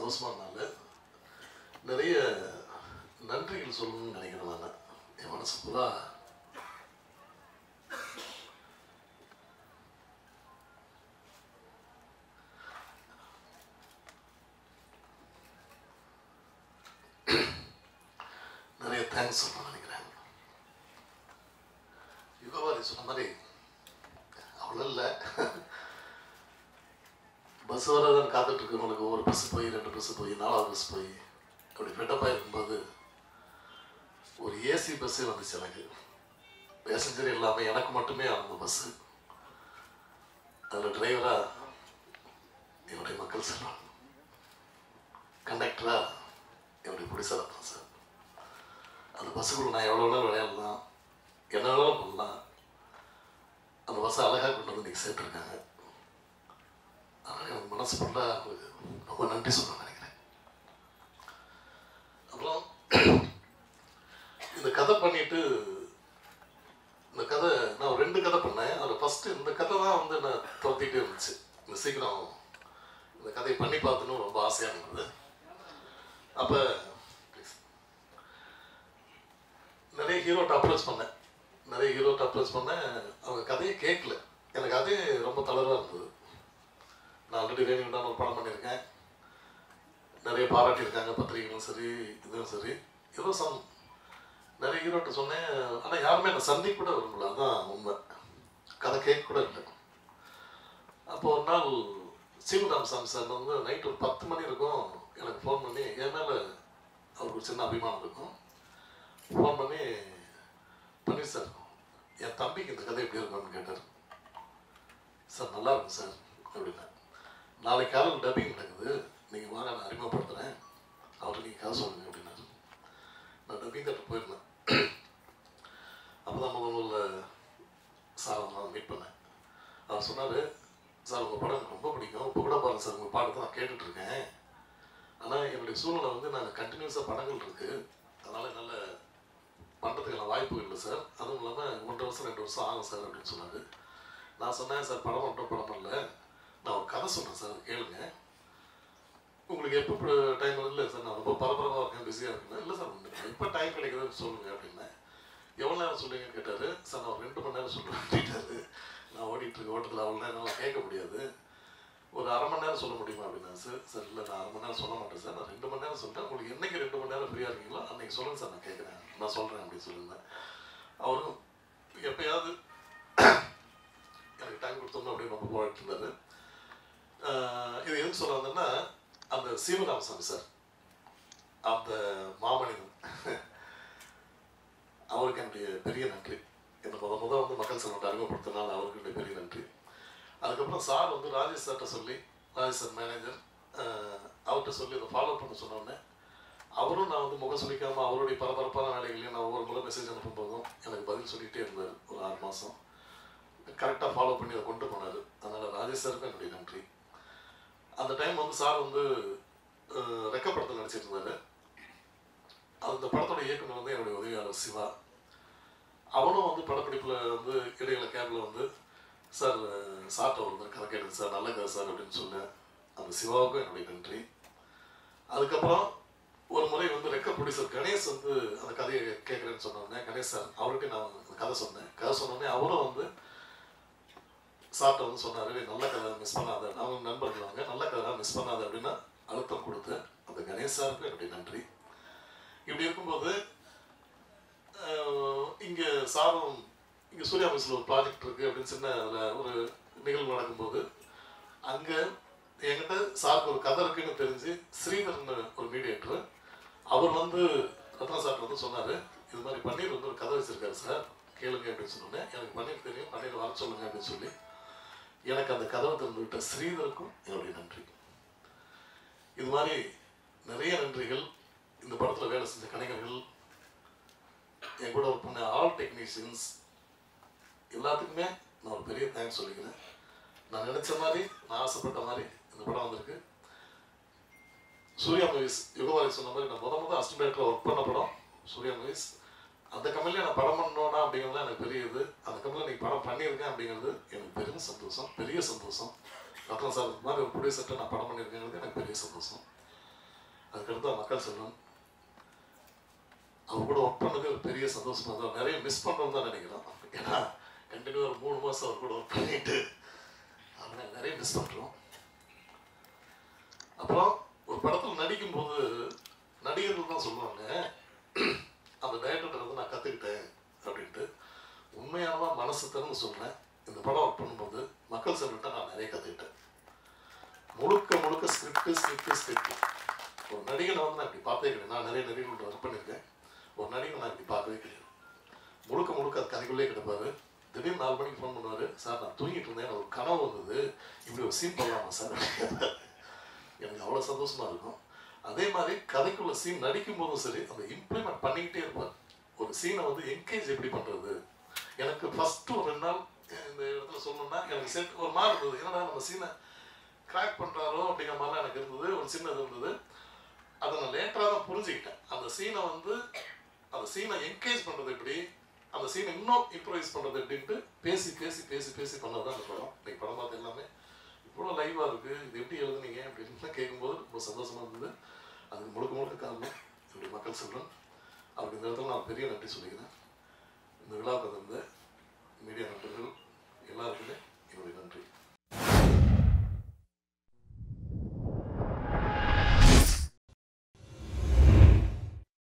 சந்தோஷமான நாள் நிறைய நன்றிகள் சொல்லணும்னு நினைக்கிறேன் நான் என் மனசு பூரா நிறைய தேங்க்ஸ் சொல்லணும்னு நினைக்கிறேன் யுகவாரி சொன்ன மாதிரி அவ்வளோ இல்லை பஸ் வராதான் காத்துட்டு இருக்கவங்களுக்கு ஒரு பஸ் போய் ரெண்டு பஸ் போய் நாலாவது பஸ் போய் அப்படி ஃபெட்டப்பாக இருக்கும்போது ஒரு ஏசி பஸ்ஸே வந்துச்சு எனக்கு பேசஞ்சர் இல்லாமல் எனக்கு மட்டுமே அந்த பஸ்ஸு அதில் டிரைவராக என்னுடைய மக்கள் செல்வம் கண்டக்டராக என்னுடைய பிடிச்சதான் சார் அந்த பஸ்ஸுக்குள்ள நான் எவ்வளோ நேரம் விளையாடலாம் என்ன வேணாலும் பண்ணலாம் அந்த பஸ்ஸை அழகாக கொண்டு வந்து நீங்கள் சேர்த்துருக்காங்க அதனால் எனக்கு மனசு ஃபுல்லாக ரொம்ப நன்றி சொல்ல நினைக்கிறேன் அப்புறம் இந்த கதை பண்ணிட்டு இந்த கதை நான் ஒரு ரெண்டு கதை பண்ணேன் அதில் ஃபஸ்ட்டு இந்த கதை தான் வந்து என்ன துரத்திட்டே இருந்துச்சு இந்த சீக்கிரம் இந்த கதையை பண்ணி பார்க்கணும் ரொம்ப ஆசையாக இருந்தது அப்போ நிறைய ஹீரோட்ட அப்ரோச் பண்ணேன் நிறைய ஹீரோட்ட அப்ரோச் பண்ணேன் அவங்க கதையை கேட்கல எனக்கு அதே ரொம்ப தளர்வாக இருந்தது நான் ஆல்ரெடி வேணும்னா ஒரு படம் பண்ணியிருக்கேன் நிறைய பாராட்டியிருக்காங்க பத்திரிகைகளும் சரி இதுவும் சரி ஏதோ சம் நிறைய ஹீரோட்ட சொன்னேன் ஆனால் யாருமே என்னை சந்திக்க கூட விரும்பல அதான் உண்மை கதை கேட்க கூட இல்லை அப்போ ஒரு நாள் சீவராம் சாமி சார் வந்து நைட் ஒரு பத்து மணி இருக்கும் எனக்கு ஃபோன் பண்ணி என் மேலே அவருக்கு ஒரு சின்ன அபிமானம் இருக்கும் ஃபோன் பண்ணி பன்னீர் சார் என் தம்பிக்கு இந்த கதை எப்படி இருக்கும்னு கேட்டார் சார் நல்லா இருக்கும் சார் அப்படின்னா நாளைக்கு காலையில் டப்பிங் நடக்குது நீங்கள் வாங்க நான் அறிமுகப்படுத்துகிறேன் அவர்கிட்ட நீங்கள் கதை சொல்லுங்க அப்படின்னாரு நான் டப்பிங் தட்டு போயிருந்தேன் அப்போ தான் முதல் முதல்ல சார் நான் மீட் பண்ணேன் அவர் சொன்னார் சார் உங்கள் படம் எனக்கு ரொம்ப பிடிக்கும் இப்போ கூட பாருங்க சார் உங்கள் பாடத்தை நான் கேட்டுட்டு இருக்கேன் ஆனால் என்னுடைய சூழ்நிலை வந்து நாங்கள் கண்டினியூஸாக படங்கள் இருக்குது அதனால் என்னால் பண்ணுறதுக்கான வாய்ப்புகள் இல்லை சார் அதுவும் இல்லாமல் ஒன்றரை வருஷம் ரெண்டு வருஷம் ஆகும் சார் அப்படின்னு சொன்னார் நான் சொன்னேன் சார் படம் மட்டும் படம் இல்லை நான் ஒரு கதை சொன்னேன் சார் கேளுங்க உங்களுக்கு எப்போ டைம் இல்லை சார் நான் ரொம்ப பரபரப்பாக இருக்கேன் பிஸியாக இருக்கேன் இல்லை சார் எப்போ டைம் கிடைக்குதுன்னு சொல்லுங்கள் அப்படின்னேன் எவ்வளோ நேரம் சொல்லுங்கன்னு கேட்டார் சார் நான் ஒரு ரெண்டு மணி நேரம் சொல்லுவேன் அப்படின்ட்டாரு நான் ஓடிட்டு இருக்க ஓட்டத்தில் அவ்வளோ நேரம் என்னால் கேட்க முடியாது ஒரு அரை மணி நேரம் சொல்ல முடியுமா அப்படின்னா சார் சார் இல்லை நான் அரை மணி நேரம் சொல்ல மாட்டேன் சார் நான் ரெண்டு மணி நேரம் சொல்லிட்டேன் உங்களுக்கு என்னைக்கு ரெண்டு மணி நேரம் ஃப்ரீயாக இருக்கீங்களோ அன்னைக்கு சொல்லுங்கள் சார் நான் கேட்குறேன் நான் சொல்கிறேன் அப்படின்னு சொல்லியிருந்தேன் அவரும் எப்பயாவது எனக்கு டைம் கொடுத்தோம்னு அப்படியே ரொம்ப போராட்டு இருந்தார் இது எதுக்கு சொல்ல வந்தேன்னா அந்த சீவராமசாமி சார் அந்த மாமனிதன் அவருக்கு என்னுடைய பெரிய நன்றி என்னை முத முத வந்து மக்கள் செல்வத்தை அறிமுகப்படுத்தினால அவருக்கு என்னுடைய பெரிய நன்றி அதுக்கப்புறம் சார் வந்து ராஜேஷ் சார்கிட்ட சொல்லி ராஜேஷ் சார் மேனேஜர் அவர்கிட்ட சொல்லி அதை ஃபாலோ பண்ண சொன்னோடனே அவரும் நான் வந்து முகம் சொல்லிக்காமல் அவருடைய பரபரப்பான வேலைகளையும் நான் ஒவ்வொரு முறை மெசேஜ் அனுப்பும் போதும் எனக்கு பதில் சொல்லிகிட்டே இருந்தார் ஒரு ஆறு மாதம் கரெக்டாக ஃபாலோ பண்ணி அதை கொண்டு போனார் அதனால் ராஜேஷ் சாருக்கும் என்னுடைய நன்றி அந்த டைம் வந்து சார் வந்து ரெக்கப்படத்தில் நடிச்சிட்டு இருந்தார் அந்த படத்தோட இயக்குனர் வந்து என்னுடைய உதவியாளர் சிவா அவனும் வந்து படப்பிடிப்பில் வந்து இடையில கேபில் வந்து சார் சார்ட்ட வந்து கதை கேளுங்க சார் நல்ல கதை சார் அப்படின்னு சொன்னேன் அந்த சிவாவுக்கும் என்னுடைய நன்றி அதுக்கப்புறம் ஒரு முறை வந்து ரெக்க ப்ரொடியூசர் கணேஷ் வந்து அந்த கதையை கேட்குறேன்னு சொன்னோடனே கணேஷ் சார் அவர்கிட்ட நான் அந்த கதை சொன்னேன் கதை சொன்னோடனே அவரும் வந்து சார்ட்ட வந்து சொன்னார் நல்ல கதை மிஸ் பண்ணாத அவங்க நண்பர்கள் வாங்க நல்ல கதை மிஸ் பண்ணாத அப்படின்னா அழுத்தம் கொடுத்து அந்த கணேஷ் சாருக்கும் என்னுடைய நன்றி இப்படி இருக்கும்போது இங்கே சாரும் இங்கே சூர்யா மிஸ்ல ஒரு ப்ராஜெக்ட் இருக்குது அப்படின்னு சின்ன அதில் ஒரு நிகழ்வு நடக்கும்போது அங்கே என்கிட்ட சாருக்கு ஒரு கதை இருக்குன்னு தெரிஞ்சு ஸ்ரீதர்னு ஒரு மீடியேட்டர் அவர் வந்து ரத்னா சார் வந்து சொன்னார் இது மாதிரி பன்னீர் வந்து ஒரு கதை வச்சிருக்காரு சார் கேளுங்க அப்படின்னு சொன்னோன்னே எனக்கு பன்னீர் தெரியும் பன்னீர் வர சொல்லுங்க அப்படின்னு சொல்லி எனக்கு அந்த கதவை திறந்துவிட்ட ஸ்ரீதருக்கும் என்னுடைய நன்றி இது மாதிரி நிறைய நன்றிகள் இந்த படத்தில் வேலை செஞ்ச கலைஞர்கள் என் கூட ஒர்க் பண்ண ஆல் டெக்னீஷியன்ஸ் எல்லாத்துக்குமே நான் ஒரு பெரிய தேங்க்ஸ் சொல்லிக்கிறேன் நான் நினச்ச மாதிரி நான் ஆசைப்பட்ட மாதிரி இந்த படம் வந்திருக்கு சூர்யா மூவிஸ் யுகவாரி சொன்ன மாதிரி நான் முத முத அசிஸ்டன்ட் டைரக்டர் ஒர்க் பண்ண படம் சூர்யா மூவிஸ் அந்த கம்பெனியில் நான் படம் பண்ணோன்னா அப்படிங்கிறது எனக்கு பெரிய இது அந்த கம்பெனியில் நீங்கள் படம் பண்ணியிருக்கேன் அப்படிங்கிறது எனக்கு பெரிய சந்தோஷம் பெரிய சந்தோஷம் ரத்னா சார் மாதிரி ஒரு ப்ரொடியூசர்கிட்ட நான் படம் பண்ணியிருக்கேங்கிறது எனக்கு பெரிய சந்தோஷம் அதுக்கடுத்து மக்கள் செல்வம் அவர் கூட ஒர்க் பண்ணது ஒரு பெரிய சந்தோஷமா தான் நிறைய மிஸ் பண்ணுறோம் தான் நினைக்கிறோம் ஏன்னா கண்டினியூ ஒரு மூணு மாதம் அவர் கூட ஒர்க் பண்ணிட்டு அவனை நிறைய மிஸ் பண்ணுறோம் அப்புறம் ஒரு படத்தில் நடிக்கும்போது நடிகர்கள் தான் சொல்லுவாங்க அந்த டைரக்டர் வந்து நான் கற்றுக்கிட்டேன் அப்படின்ட்டு உண்மையானவா மனசு திறந்து சொல்றேன் இந்த படம் ஒர்க் பண்ணும்போது மக்கள் செல்வத்தை நான் நிறைய கற்றுக்கிட்டேன் முழுக்க முழுக்க ஸ்கிரிப்ட் ஸ்கிரிப்ட் ஸ்கிரிப்ட் ஒரு நடிகனை வந்து நான் இப்படி பார்த்தே கிடையாது நான் நிறைய நடிகர்களோட ஒர்க் பண்ணியிருக்கேன் ஒரு நடிகனை நான் இப்படி பார்க்கவே கிடையாது முழுக்க முழுக்க அது கதைக்குள்ளே கிடப்பாரு திடீர்னு நாலு மணிக்கு ஃபோன் பண்ணுவார் சார் நான் தூங்கிட்டு இருந்தேன் எனக்கு ஒரு கனவு வந்தது இப்படி ஒரு சீன் பண்ணலாமா சார் எனக்கு அவ்வளோ சந்தோஷமா இருக்கும் அதே மாதிரி கதைக்குள்ள சீன் நடிக்கும் போதும் சரி அந்த இம்ப்ளிமெண்ட் பண்ணிக்கிட்டே இருப்பார் ஒரு சீனை வந்து என்கேஜ் எப்படி பண்ணுறது எனக்கு ஃபஸ்ட்டு ஒரு ரெண்டு நாள் இந்த இடத்துல சொல்லணும்னா எனக்கு செட் ஒரு மாதிரி இருந்தது என்னடா நம்ம சீனை கிராக் பண்ணுறாரோ அப்படிங்கிற மாதிரிலாம் எனக்கு இருந்தது ஒரு சின்னது இருந்தது அதை நான் லேட்டராக தான் புரிஞ்சுக்கிட்டேன் அந்த சீனை வந்து அந்த சீனை என்கேஜ் பண்ணுறது எப்படி அந்த சீனை இன்னும் இம்ப்ரவைஸ் பண்ணுறது எப்படின்ட்டு பேசி பேசி பேசி பேசி பண்ணது தான் அந்த படம் இன்னைக்கு படம் பார்த்து எல்லாமே இவ்வளோ லைவாக இருக்குது இது எப்படி எழுதுனீங்க அப்படின்னு கேட்கும்போது ரொம்ப சந்தோஷமாக இருந்தது அதுக்கு முழுக்க முழுக்க காரணம் என்னுடைய மக்கள் செல்வன் அவருக்கு இந்த இடத்துல நான் பெரிய நன்றி சொல்லிக்கிறேன் இந்த விழாவுக்கு வந்து